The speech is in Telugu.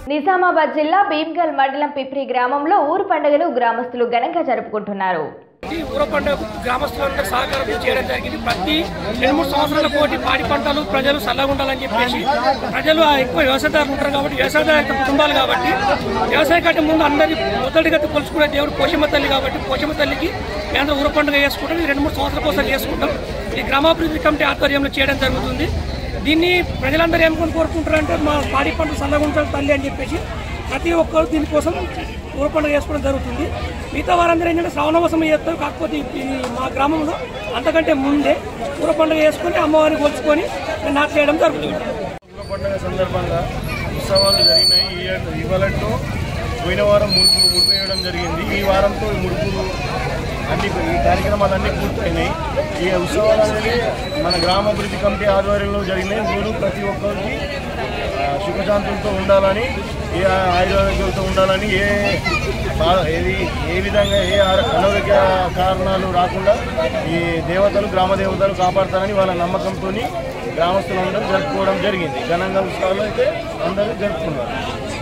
నిజామాబాద్ జిల్లా భీమ్గల్ మండలం పిప్రి గ్రామంలో ఊరు పండుగను గ్రామస్తులు ఘనంగా జరుపుకుంటున్నారు ఈ ఊర పండుగ గ్రామస్తులందరూ సహకారం చేయడం జరిగింది ప్రతి రెండు మూడు సంవత్సరాల కోటి పాడి పంటలు ప్రజలు చల్లగా ఉండాలని చెప్పేసి ప్రజలు ఆ ఎక్కువ వ్యవసాయదారులు ఉంటారు కాబట్టి వ్యవసాయదారు కుటుంబాలు కాబట్టి వ్యవసాయ కంటే ముందు అందరి మొదటిగతి కొలుచుకునే దేవుడు పోషమ్మ తల్లి కాబట్టి పోషమ్మ తల్లికి మేమందరం ఊర పండుగ చేసుకుంటాం ఇది రెండు మూడు సంవత్సరాల కోసం చేసుకుంటాం ఈ గ్రామాభివృద్ధి కమిటీ ఆధ్వర్యంలో చేయడం జరుగుతుంది దీన్ని ప్రజలందరూ ఏమనుకుని కోరుకుంటారంటే మా పాడి పంటలు చల్లగా ఉంటారు తల్లి అని చెప్పేసి ప్రతి ఒక్కరు దీనికోసం ఊర పండుగ చేసుకోవడం జరుగుతుంది మిగతా వారందరూ ఏంటంటే శ్రావణవాసం చేస్తారు కాకపోతే ఈ మా గ్రామంలో అంతకంటే ముందే ఊర పండుగ చేసుకొని అమ్మవారిని కొలుచుకొని నాటు చేయడం జరుగుతుంది ఊర పండుగ సందర్భంగా ఉత్సవాలు జరిగినాయి ఈ ఏడు- ఇవాళతో పోయిన వారం ముడుపు ముడుపు వేయడం జరిగింది ఈ వారంతో ఈ ముడుపులు అన్ని ఈ కార్యక్రమాలు అన్నీ పూర్తయినాయి ఈ ఉత్సవాలు అనేది మన గ్రామాభివృద్ధి కమిటీ ఆధ్వర్యంలో జరిగినాయి ఊరు ప్రతి ఒక్కరికి ఆ, సుఖశాంతులతో ఉండాలని ఏ ఆయుర్వేదాలతో ఉండాలని ఏ బా- ఏది ఏ విధంగా ఏ ఆ- అనారోగ్య కారణాలు రాకుండా ఈ దేవతలు గ్రామ దేవతలు కాపాడతారని వాళ్ళ నమ్మకంతో గ్రామస్తులందరూ జరుపుకోవడం జరిగింది ఘనంగా ఉత్సవాలు అయితే అందరూ జరుపుకున్నారు